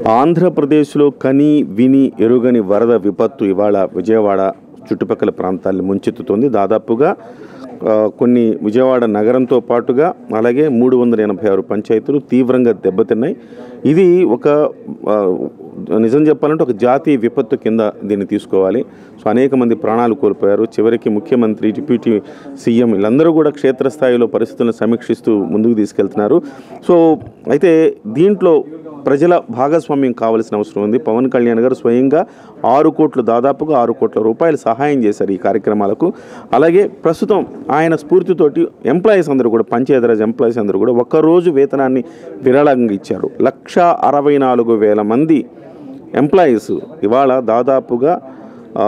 ఆంధ్రప్రదేశ్లో కని విని ఎరుగని వరద విపత్తు ఇవాళ విజయవాడ చుట్టుపక్కల ప్రాంతాలను ముంచెత్తుతోంది దాదాపుగా ఆ, కొన్ని విజయవాడ నగరంతో పాటుగా అలాగే మూడు వందల ఎనభై ఆరు పంచాయతీలు తీవ్రంగా దెబ్బతిన్నాయి ఇది ఒక ఆ, నిజం చెప్పాలంటే ఒక జాతీయ విపత్తు కింద దీన్ని తీసుకోవాలి సో అనేక మంది ప్రాణాలు కోల్పోయారు చివరికి ముఖ్యమంత్రి డిప్యూటీ సీఎం వీళ్ళందరూ కూడా క్షేత్రస్థాయిలో పరిస్థితులను సమీక్షిస్తూ ముందుకు తీసుకెళ్తున్నారు సో అయితే దీంట్లో ప్రజల భాగస్వామ్యం కావాల్సిన అవసరం ఉంది పవన్ కళ్యాణ్ గారు స్వయంగా ఆరు కోట్లు దాదాపుగా ఆరు కోట్ల రూపాయలు సహాయం చేశారు ఈ కార్యక్రమాలకు అలాగే ప్రస్తుతం ఆయన స్ఫూర్తితోటి ఎంప్లాయీస్ అందరూ కూడా పంచాయతీరాజ్ ఎంప్లాయీస్ అందరూ కూడా ఒక్కరోజు వేతనాన్ని విరాళంగా ఇచ్చారు లక్ష అరవై నాలుగు వేల మంది ఎంప్లాయీస్ ఇవాళ దాదాపుగా ఆ,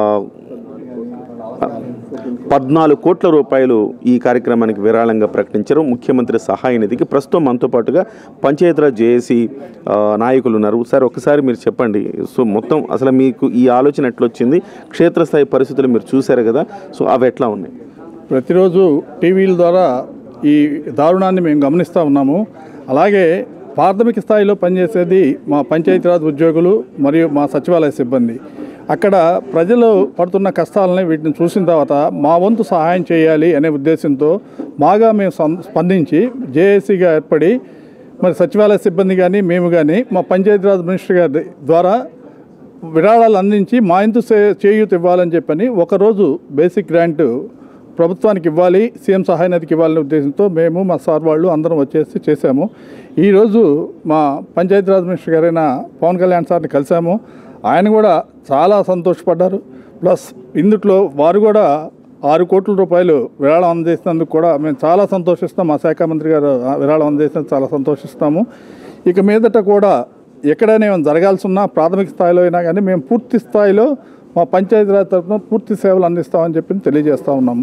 పద్నాలుగు కోట్ల రూపాయలు ఈ కార్యక్రమానికి విరాళంగా ప్రకటించారు ముఖ్యమంత్రి సహాయ నిధికి ప్రస్తుతం మనతో పాటుగా పంచాయతీరాజ్ జేఏసీ ఆ, నాయకులు ఉన్నారు సార్ ఒకసారి మీరు చెప్పండి సో మొత్తం అసలు మీకు ఈ ఆలోచన ఎట్లొచ్చింది క్షేత్రస్థాయి పరిస్థితులు మీరు చూశారు కదా సో అవి ఎట్లా ఉన్నాయి ప్రతిరోజు టీవీల ద్వారా ఈ దారుణాన్ని మేము గమనిస్తూ ఉన్నాము అలాగే ప్రాథమిక స్థాయిలో పనిచేసేది మా పంచాయతీరాజ్ ఉద్యోగులు మరియు మా సచివాలయ సిబ్బంది అక్కడ ప్రజలు పడుతున్న కష్టాలని వీటిని చూసిన తర్వాత మా వంతు సహాయం చేయాలి అనే ఉద్దేశంతో బాగా మేము సం- స్పందించి జేఏసీగా ఏర్పడి మరి సచివాలయ సిబ్బంది కానీ మేము కానీ మా పంచాయతీరాజ్ మినిస్టర్ గారి ద్వారా విరాళాలు అందించి మా ఇంతు సే- చేయూత ఇవ్వాలని చెప్పని ఒకరోజు బేసిక్ గ్రాంట్ ప్రభుత్వానికి ఇవ్వాలి సీఎం సహాయ నిధికి ఇవ్వాలనే ఉద్దేశంతో మేము మా సార్ వాళ్ళు అందరం వచ్చేసి చేశాము ఈరోజు మా పంచాయతీరాజ్ మినిస్టర్ గారైన పవన్ కళ్యాణ్ సార్ని కలిసాము ఆయన కూడా చాలా సంతోషపడ్డారు ప్లస్ ఇందుట్లో వారు కూడా ఆరు కోట్ల రూపాయలు విరాళం అందజేసినందుకు కూడా మేము చాలా సంతోషిస్తాం మా శాఖ మంత్రి గారు ఆ విరాళం అందజేసినందుకు చాలా సంతోషిస్తాము ఇక మీదట కూడా ఎక్కడైనా ఏమైనా జరగాల్సి ఉన్నా ప్రాథమిక స్థాయిలో అయినా కానీ మేము పూర్తి స్థాయిలో మా పంచాయతీరాజ్ తరఫున పూర్తి సేవలు అందిస్తామని చెప్పి తెలియజేస్తా ఉన్నాము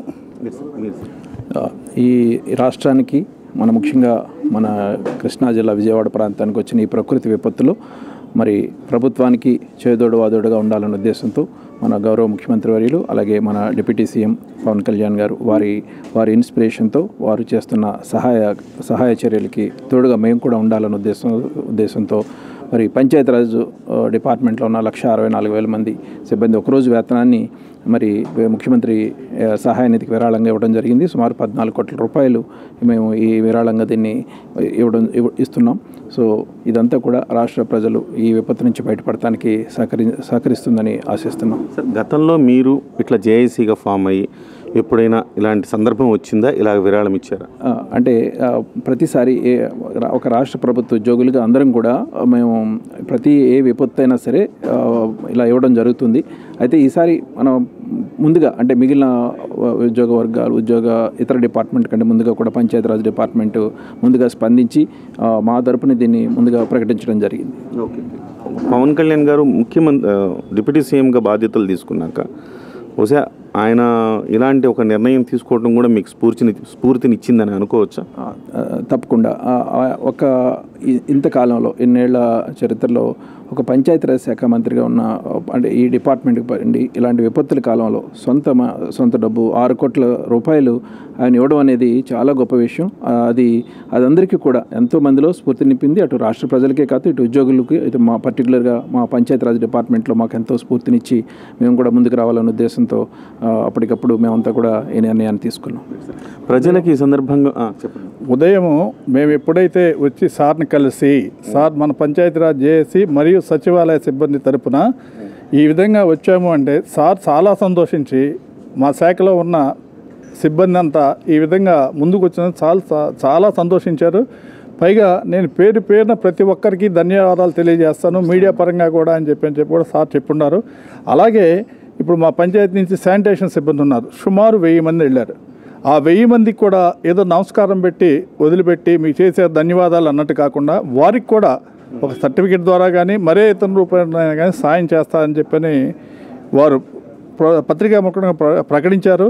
ఆ, ఈ రాష్ట్రానికి మన ముఖ్యంగా మన కృష్ణా జిల్లా విజయవాడ ప్రాంతానికి వచ్చిన ఈ ప్రకృతి విపత్తులు మరి ప్రభుత్వానికి చేదోడు వాదోడుగా ఉండాలనే ఉద్దేశంతో మన గౌరవ ముఖ్యమంత్రి వర్యులు అలాగే మన డిప్యూటీ సీఎం పవన్ కళ్యాణ్ గారు వారి వారి ఇన్స్పిరేషన్తో వారు చేస్తున్న సహాయ సహాయ చర్యలకి తోడుగా మేము కూడా ఉండాలనే ఉద్దేశం ఉద్దేశంతో మరి పంచాయతీరాజ్ ఆ, డిపార్ట్మెంట్లో ఉన్న లక్ష అరవై నాలుగు వేల మంది సిబ్బంది ఒకరోజు వేతనాన్ని మరి ముఖ్యమంత్రి ఆ, సహాయ నిధికి విరాళంగా ఇవ్వడం జరిగింది సుమారు పద్నాలుగు కోట్ల రూపాయలు మేము ఈ విరాళంగా దీన్ని ఇవ్వడం ఇవ్వ- ఇస్తున్నాం సో ఇదంతా కూడా రాష్ట్ర ప్రజలు ఈ విపత్తు నుంచి బయటపడటానికి సహకరి సహకరిస్తుందని ఆశిస్తున్నాం సార్ గతంలో మీరు ఇట్లా జేఏసీగా ఫామ్ అయ్యి ఎప్పుడైనా ఇలాంటి సందర్భం వచ్చిందా ఇలా విరాళం ఇచ్చారా ఆ, అంటే ఆ, ప్రతిసారి ఏ రా- ఒక రాష్ట్ర ప్రభుత్వ ఉద్యోగులుగా అందరం కూడా ఆ, మేము ప్రతి ఏ విపత్తు అయినా సరే ఆ, ఇలా ఇవ్వడం జరుగుతుంది అయితే ఈసారి మనం ముందుగా అంటే మిగిలిన ఆ, ఉద్యోగ వర్గాలు ఉద్యోగ ఇతర డిపార్ట్మెంట్ కంటే ముందుగా కూడా పంచాయతీరాజ్ డిపార్ట్మెంట్ ముందుగా స్పందించి ఆ, మా తరపున దీన్ని ముందుగా ప్రకటించడం జరిగింది ఓకే పవన్ కళ్యాణ్ గారు ముఖ్యమంత్రి ఆ, డిప్యూటీ సీఎంగా బాధ్యతలు తీసుకున్నాక బహుశా ఆయన ఇలాంటి ఒక నిర్ణయం తీసుకోవడం కూడా మీకు స్ఫూర్తిని స్ఫూర్తిని ఇచ్చిందని అనుకోవచ్చా ఆ, ఆ, తప్పకుండా ఆ, ఆ, ఒక ఇ- ఇంతకాలంలో ఇన్నేళ్ల చరిత్రలో ఒక పంచాయతీరాజ్ శాఖ మంత్రిగా ఉన్న ఆ, అంటే ఈ డిపార్ట్మెంట్కి పడి ఇలాంటి విపత్తుల కాలంలో సొంత మ- సొంత డబ్బు ఆరు కోట్ల రూపాయలు ఆయన ఇవ్వడం అనేది చాలా గొప్ప విషయం ఆ, అది అదందరికీ కూడా ఎంతో మందిలో స్ఫూర్తి నింపింది అటు రాష్ట్ర ప్రజలకే కాదు ఇటు ఉద్యోగులకి ఇటు మా పర్టికులర్గా మా పంచాయతీరాజ్ డిపార్ట్మెంట్లో మాకు ఎంతో స్ఫూర్తినిచ్చి మేము కూడా ముందుకు రావాలనే ఉద్దేశంతో ఆ, అప్పటికప్పుడు మేమంతా కూడా ఈ నిర్ణయాన్ని తీసుకున్నాం ప్రజలకి ఈ సందర్భంగా ఆ, చెప్పండి ఉదయం మేము ఎప్పుడైతే వచ్చి సార్ని కలిసి సార్ మన పంచాయతీరాజ్ జేఏసీ మరియు సచివాలయ సిబ్బంది తరపున ఈ విధంగా వచ్చాము అంటే సార్ చాలా సంతోషించి మా శాఖలో ఉన్న సిబ్బంది అంతా ఈ విధంగా ముందుకు వచ్చిన చాలా చాలా సంతోషించారు పైగా నేను పేరు పేరున ప్రతి ఒక్కరికి ధన్యవాదాలు తెలియజేస్తాను మీడియా పరంగా కూడా అని చెప్పి అని చెప్పి కూడా సార్ చెప్పున్నారు అలాగే ఇప్పుడు మా పంచాయతీ నుంచి శానిటేషన్ సిబ్బంది ఉన్నారు సుమారు వెయ్యి మంది వెళ్ళారు ఆ వెయ్యి మందికి కూడా ఏదో నమస్కారం పెట్టి వదిలిపెట్టి మీకు చేసే ధన్యవాదాలు అన్నట్టు కాకుండా వారికి కూడా ఒక సర్టిఫికేట్ ద్వారా కానీ మరే ఇతర రూపాయన కానీ సాయం చేస్తారని చెప్పని వారు ప్ర- పత్రికా ముఖంగా ప్ర- ప్రకటించారు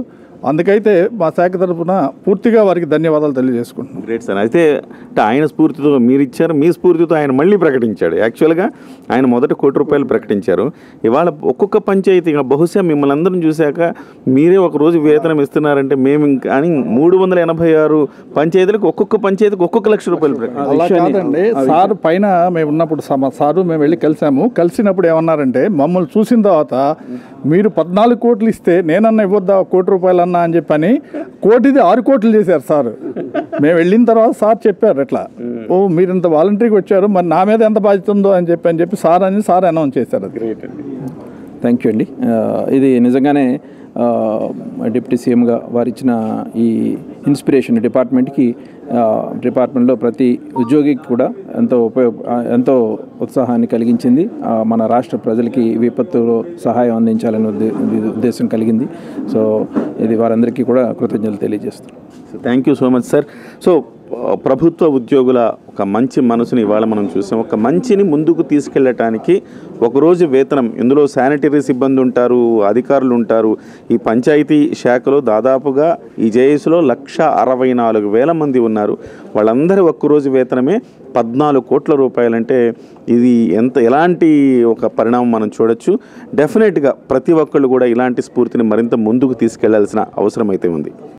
అందుకైతే మా శాఖ తరఫున పూర్తిగా వారికి ధన్యవాదాలు తెలియజేసుకుంటున్నాం గ్రేట్ సార్ అయితే అంటే ఆయన స్ఫూర్తితో మీరు ఇచ్చారు మీ స్ఫూర్తితో ఆయన మళ్ళీ ప్రకటించాడు యాక్చువల్గా ఆయన మొదట కోటి రూపాయలు ప్రకటించారు ఇవాళ ఒక్కొక్క పంచాయతీ ఇంకా బహుశా మిమ్మల్ని అందరం చూశాక మీరే ఒక రోజు వేతనం ఇస్తున్నారంటే మేము ఇంకా అని మూడు వందల ఎనభై ఆరు పంచాయతీలకు ఒక్కొక్క పంచాయతీకి ఒక్కొక్క లక్ష రూపాయలు ప్రకటించారు అలా కాదండి సార్ పైన మేము ఉన్నప్పుడు సమ- సారు మేము వెళ్ళి కలిసాము కలిసినప్పుడు ఏమన్నారంటే మమ్మల్ని చూసిన తర్వాత మీరు పద్నాలుగు కోట్లు ఇస్తే నేనన్నా ఇవ్వద్దా ఒక కోటి రూపాయలు అన్నా అని చెప్పని కోటిది ఆరు కోట్లు చేశారు సార్ మేము వెళ్ళిన తర్వాత సార్ చెప్పారు ఎట్లా ఓ మీరు ఇంత వాలంటరీకి వచ్చారు మరి నా మీద ఎంత బాధ్యత ఉందో అని చెప్పి అని చెప్పి సార్ అని సార్ అనౌన్స్ చేశారు అది థ్యాంక్ యూ అండి ఆ, ఇది నిజంగానే ఆ, డిప్యూటీ సీఎంగా వారు ఇచ్చిన ఈ ఇన్స్పిరేషన్ డిపార్ట్మెంట్కి ఆ, డిపార్ట్మెంట్లో ప్రతి ఉద్యోగికి కూడా ఎంతో ఉపయోగ ఆ, ఎంతో ఉత్సాహాన్ని కలిగించింది ఆ, మన రాష్ట్ర ప్రజలకి విపత్తులో సహాయం అందించాలనే ఉద్దే ఉద్దేశం కలిగింది సో ఇది వారందరికీ కూడా కృతజ్ఞతలు తెలియజేస్తున్నాను thank you so much sir so ఆ, ప్రభుత్వ ఉద్యోగుల ఒక మంచి మనసుని ఇవాళ మనం చూసాం ఒక మంచిని ముందుకు తీసుకెళ్ళటానికి ఒకరోజు వేతనం ఇందులో శానిటరీ సిబ్బంది ఉంటారు అధికారులు ఉంటారు ఈ పంచాయతీ శాఖలో దాదాపుగా ఈ జేఎస్లో లక్ష అరవై నాలుగు వేల మంది ఉన్నారు వాళ్ళందరి ఒక్కరోజు వేతనమే పద్నాలుగు కోట్ల రూపాయలంటే ఇది ఎంత ఎలాంటి ఒక పరిణామం మనం చూడొచ్చు డెఫినెట్గా ప్రతి ఒక్కళ్ళు కూడా ఇలాంటి స్ఫూర్తిని మరింత ముందుకు తీసుకెళ్లాల్సిన అవసరం అయితే ఉంది